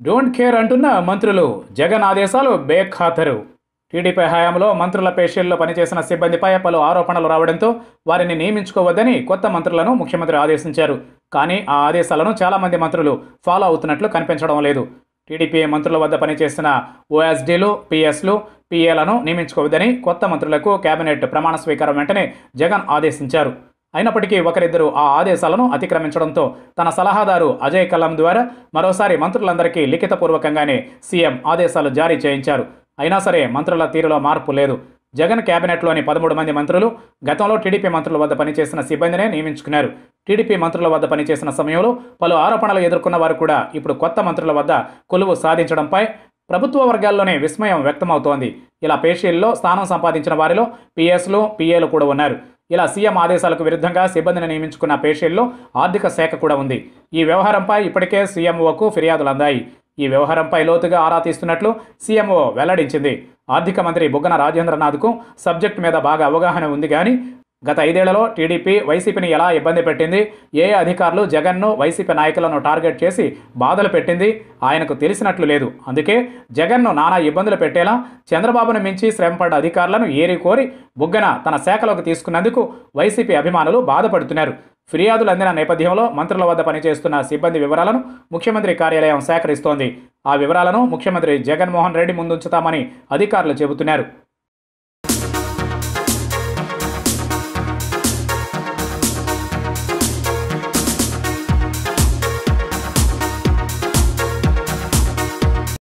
don't care అంటున్న మంత్రులు జగన్ ఆదేశాలు బేఖాతరు టీడీపీ హయాంలో మంత్రుల పేషీల్లో పనిచేసిన సిబ్బందిపై పలు ఆరోపణలు రావడంతో వారిని నియమించుకోవద్దని కొత్త మంత్రులను ముఖ్యమంత్రి ఆదేశించారు కానీ ఆ ఆదేశాలను చాలామంది మంత్రులు ఫాలో అవుతున్నట్లు కనిపించడం లేదు టీడీపీ మంత్రుల వద్ద పనిచేసిన ఓఎస్డీలు పిఎస్లు పిఏలను నియమించుకోవద్దని కొత్త మంత్రులకు కేబినెట్ ప్రమాణ స్వీకారం వెంటనే జగన్ ఆదేశించారు అయినప్పటికీ ఒకరిద్దరు ఆ ఆదేశాలను అతిక్రమించడంతో తన సలహాదారు అజయ్ కల్లం ద్వారా మరోసారి మంత్రులందరికీ లిఖితపూర్వకంగానే సీఎం ఆదేశాలు జారీ చేయించారు అయినా సరే మంత్రుల తీరులో మార్పు లేదు జగన్ కేబినెట్లోని పదమూడు మంది మంత్రులు గతంలో టీడీపీ మంత్రుల వద్ద పనిచేసిన సిబ్బందినే నియమించుకున్నారు టీడీపీ మంత్రుల వద్ద పనిచేసిన సమయంలో పలు ఆరోపణలు ఎదుర్కొన్న వారు కూడా ఇప్పుడు కొత్త మంత్రుల వద్ద కొలువు సాధించడంపై ప్రభుత్వ వర్గాల్లోనే విస్మయం వ్యక్తమవుతోంది ఇలా పేషీల్లో స్థానం సంపాదించిన వారిలో పిఎస్లు పిఏలు కూడా ఉన్నారు ఇలా సీఎం ఆదేశాలకు విరుద్ధంగా సిబ్బందిని నియమించుకున్న పేషీల్లో ఆర్థిక శాఖ కూడా ఉంది ఈ వ్యవహారంపై ఇప్పటికే సీఎంఓకు ఫిర్యాదులు అందాయి ఈ వ్యవహారంపై లోతుగా ఆరా తీస్తున్నట్లు సీఎంఓ వెల్లడించింది ఆర్థిక మంత్రి బుగ్గన రాజేంద్రనాథ్కు సబ్జెక్టు మీద బాగా అవగాహన ఉంది కానీ గత ఐదేళ్లలో టీడీపీ వైసీపీని ఎలా ఇబ్బంది పెట్టింది ఏ అధికారులు జగన్ను వైసీపీ నాయకులను టార్గెట్ చేసి బాధలు పెట్టింది ఆయనకు తెలిసినట్లు లేదు అందుకే జగన్ను నానా ఇబ్బందులు పెట్టేలా చంద్రబాబును మించి శ్రమపడ్డ అధికారులను ఏరి కోరి బుగ్గన తన శాఖలోకి తీసుకున్నందుకు వైసీపీ అభిమానులు బాధపడుతున్నారు ఫిర్యాదులు అందిన నేపథ్యంలో మంత్రుల వద్ద పనిచేస్తున్న సిబ్బంది వివరాలను ముఖ్యమంత్రి కార్యాలయం సేకరిస్తోంది ఆ వివరాలను ముఖ్యమంత్రి జగన్మోహన్ రెడ్డి ముందుంచుతామని అధికారులు చెబుతున్నారు